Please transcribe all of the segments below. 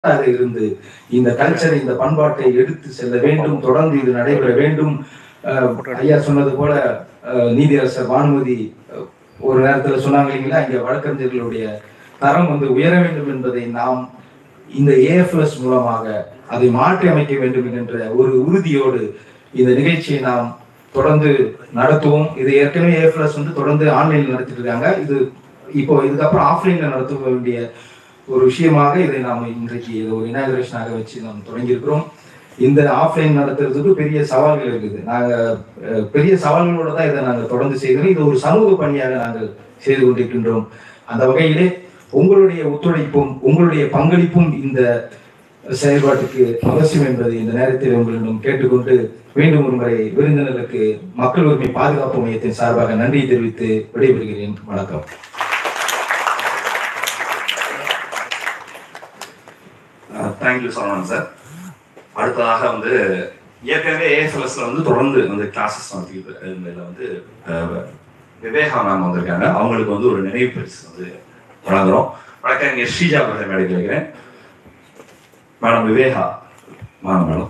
ஆக இருந்து இந்த கல்ச்சரை இந்த பண்பாட்டை எடுத்து செல்ல வேண்டும் தொடர்ந்து இது நடைபெற வேண்டும் அஹ், ஐயா சொன்னது போல அஹ், நீதியரசர் பானுமதி அஹ், ஒரு நேரத்துல சொன்னாங்க இல்லைங்களா இங்க வழக்கறிஞர்களுடைய தரம் வந்து உயர வேண்டும் என்பதை நாம் இந்த ஏஎஃப்எஸ் மூலமாக அதை மாற்றி அமைக்க வேண்டும் என்கின்ற ஒரு உறுதியோடு இந்த நிகழ்ச்சியை நாம் தொடர்ந்து நடத்துவோம் இது ஏற்கனவே ஏஎஃப்எஸ் வந்து தொடர்ந்து ஆன்லைன்ல நடத்திட்டு இருக்காங்க இது இப்போ இதுக்கப்புறம் ஆஃப்லைன்ல நடத்த வேண்டிய ஒரு விஷயமாக இதை நாம் இன்றைக்கு இதை ஒரு இனாகரேஷனாக வச்சு நாம் தொடங்கியிருக்கிறோம் இந்த ஆஃப்லைன் நடத்துறதுக்கு பெரிய சவால்கள் இருக்குது நாங்க அஹ், பெரிய சவால்களோட தான் இதை நாங்கள் தொடர்ந்து செய்கிறோம் இது ஒரு சமூக பணியாக நாங்கள் செய்து கொண்டிருக்கின்றோம் அந்த வகையிலே உங்களுடைய ஒத்துழைப்பும் உங்களுடைய பங்களிப்பும் இந்த செயல்பாட்டுக்கு அவசியம் என்பதை இந்த நேரத்தில் உங்களிடம் கேட்டுக்கொண்டு மீண்டும் ஒரு முறை விருந்தினருக்கு மக்கள் உரிமை பாதுகாப்பு மையத்தின் சார்பாக நன்றி தெரிவித்து விடைபெறுகிறேன் வணக்கம் தேங்க்யூ சரவணன் சார் அடுத்ததாக வந்து ஏற்கனவே ஏஎஸ்எல்எஸ்ல வந்து தொடர்ந்து வந்து கிளாஸஸ் நடத்திக்கிட்டு இருந்ததுல வந்து அஹ், விவேகா மேம் வந்திருக்காங்க அவங்களுக்கு வந்து ஒரு நினைவு பரிசு வந்து வழங்குறோம் வழக்கறிஞர் ஸ்ரீஜா அவர்களை மேடைக்கு வைக்கிறேன் மேடம் விவேகா வாங்க மேடம்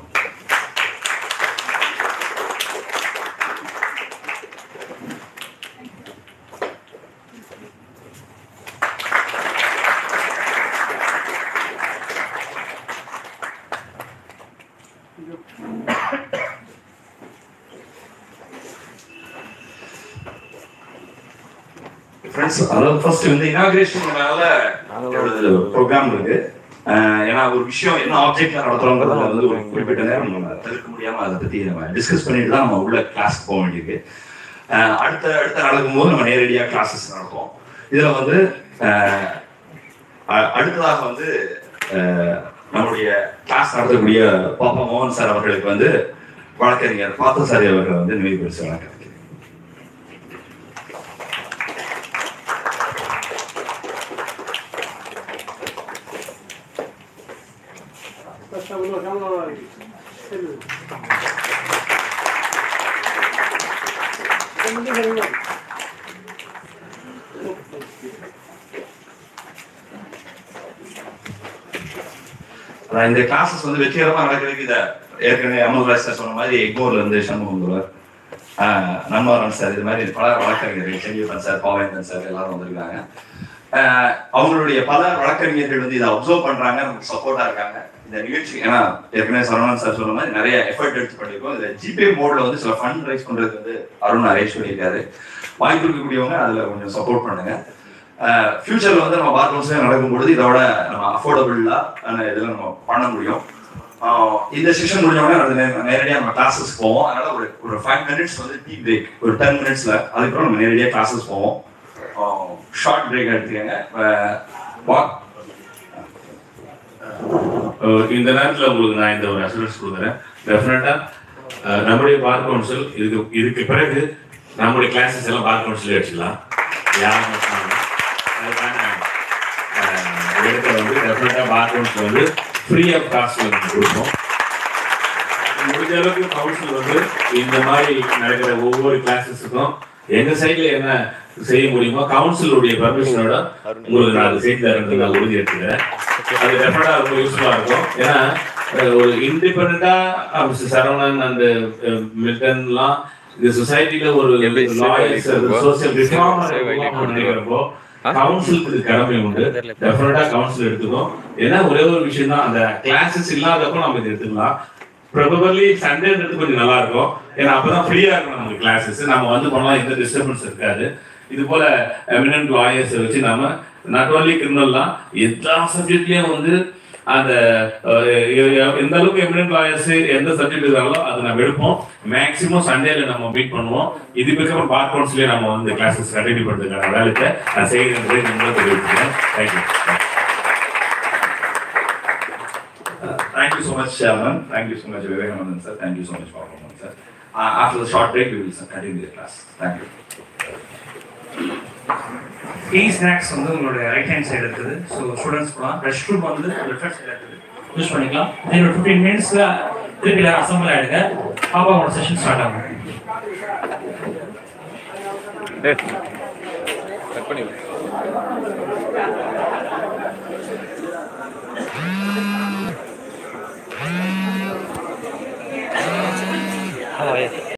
ஃப்ரெண்ட்ஸ் அதாவது ஃபர்ஸ்ட் வந்து இனாகிரேஷன்னால ப்ரோக்ராம் இருக்கு அஹ் ஏன்னா ஒரு விஷயம் என்ன ஆப்ஜெக்ட்ல நடத்துறோங்கிறத வந்து ஒரு குறிப்பிட்ட நேரம் நம்ம தவிர்க்க முடியாம அதை பத்தி நம்ம டிஸ்கஸ் பண்ணிட்டு தான் நம்ம உள்ள கிளாஸ் போக வேண்டியிருக்கு அஹ் அடுத்த அடுத்த நடக்கும் போது நம்ம நேரடியாக கிளாஸஸ் நடத்துவோம் இதுல வந்து அஹ், அ- அடுத்ததாக வந்து அஹ், நம்முடைய கிளாஸ் நடத்தக்கூடிய பாப்பா மோகன் சார் அவர்களுக்கு வந்து வழக்கறிஞர் பார்த்தசாரி அவர்கள் வந்து நினைவு பரிசு வழங்க அதான் இந்த கிளாஸஸ் வந்து வெற்றிகரமா நடக்கிறதுக்கு இத ஏற்கனவே அமல்ராஜ் சார் சொன்ன மாதிரி எக்மோர்ல இருந்து சண்முகம் ஒருவர் நன்மாரன் சார் இது மாதிரி பல வழக்கறிஞர்கள் செல்வியப்பன் சார் பாவேந்தன் சார் எல்லாரும் வந்திருக்காங்க ஆஹ் அவங்களுடைய பல வழக்கறிஞர்கள் வந்து இதை அப்சர்வ் பண்றாங்க நமக்கு சப்போர்ட்டா இருக்காங்க இந்த நிகழ்ச்சி ஏன்னா ஏற்கனவே சரவணன் சார் சொன்ன மாதிரி நிறைய எஃபர்ட் எடுத்து பண்ணியிருக்கோம் இதுல ஜிபே மோட்ல வந்து சில ஃபண்ட் ரைஸ் பண்றதுக்கு வந்து அருண் அரேஞ்ச் பண்ணியிருக்காரு வாய்ப்பு இருக்கக்கூடியவங்க அதுல கொஞ்சம் சப்போர்ட் பண்ணுங்க ஃபியூச்சர்ல வந்து நம்ம பார் கவுன்சிலிங் நடக்கும்பொழுது இதோட நம்ம அஃபோர்டபுளா இதெல்லாம் நம்ம பண்ண முடியும் ஆஹ் இந்த செஷன் முடிஞ்ச உடனே அது நே- நேரடியா நம்ம கிளாஸஸ் போவோம் அதனால ஒரு ஒரு ஃபைவ் மினிட்ஸ் வந்து டீ பிரேக் ஒரு டென் மினிட்ஸ்ல அதுக்கப்புறம் நம்ம நேரடியா கிளாஸஸ் போவோம் ஷார்ட் பிரேக் எடுத்துக்கங்க ஆஹ் walk- அஹ் இந்த நேரத்தில் உங்களுக்கு நான் இந்த ஒரு அசூரன்ஸ் கொடுக்குறேன் டெஃபினட்டா நம்முடைய பார் கவுன்சில் இதுக்கு இதுக்கு பிறகு நம்முடைய கிளாஸஸ் எல்லாம் பார் கவுன்சிலே வச்சுக்கலாம் யாரும் அதுக்கான அஹ், இடத்த வந்து டெஃபினட்டா பார் கவுன்சில் வந்து ஃப்ரீ ஆஃப் காஸ்ட்ல நம்ம கொடுப்போம் முடிஞ்ச அளவுக்கு கவுன்சில் வந்து இந்த மாதிரி நடக்கிற ஒவ்வொரு கிளாஸஸுக்கும் எங்க சைடுல என்ன செய்ய முடியுமோ கவுன்சிலுடைய பர்மிஷனோட உங்களுக்கு நான் அதை செய்து தரேன் நான் உறுதி எடுத்துக்கிறேன் அது டெஃபினட்டா ரொம்ப யூஸ்ஃபுல்லா இருக்கும் ஏன்னா அஹ், ஒரு இண்டிபெண்டா சரவணன் அந்த மில்டன்லாம் இந்த சொசைட்டில ஒரு லாயர்ஸ் சோசியல் ரிஃபார்மர் நினைக்கிறப்போ கவுன்சிலுக்கு இது கடமை உண்டு டெஃபினட்டா கவுன்சில் எடுத்துக்கும் ஏன்னா ஒரே ஒரு விஷயம் தான் அந்த கிளாஸஸ் இல்லாதப்போ நம்ம இது எடுத்துக்கலாம் ப்ராபபிளி சண்டேன்றது கொஞ்சம் நல்லா இருக்கும் ஏன்னா அப்பதான் ஃப்ரீயா இருக்கும் நமக்கு கிளாஸஸ் நம்ம வந்து பண்ணலாம் எந்த டிஸ்டர்பன்ஸ் இருக்காது இது போல எமினன்ட் லாயர்ஸ் வச்சு நாம நாட் ஓன்லி கிரிமினல் தான் எல்லா சப்ஜெக்ட்லயும் வந்து அந்த அஹ், எ- எந்த அளவுக்கு எமினன்ட் லாயர்ஸ் எந்த சப்ஜெக்ட் இருக்காங்களோ அதை நம்ம எடுப்போம் மேக்ஸிமம் சண்டேல நம்ம மீட் பண்ணுவோம் இதுக்கப்புறம் பார் கவுன்சிலே நம்ம வந்து கிளாஸஸ் கண்டினியூ பண்ணுறதுக்கான வேலையை நான் செய்கிறேன் நீங்களும் தெரிவிச்சுக்கிறேன் thank you Thank you so much, Chairman. Thank you so much, Vivekanandan sir. Thank you so much, Papa sir. Uh, after the short break, we will continue the class. Thank you. Tea snacks வந்து உங்களுடைய right hand side இருக்குது so students போகலாம் rest room வந்து left hand side இருக்குது use பண்ணிக்கலாம் then ஒரு fifteen மினிட்ஸில் திருப்பி எல்லாரும் அசம்பிள் ஆகிடுங்க பாப்பா உங்களோட செஷன் ஸ்டார்ட் ஆகும் கட் பண்ணி ஆ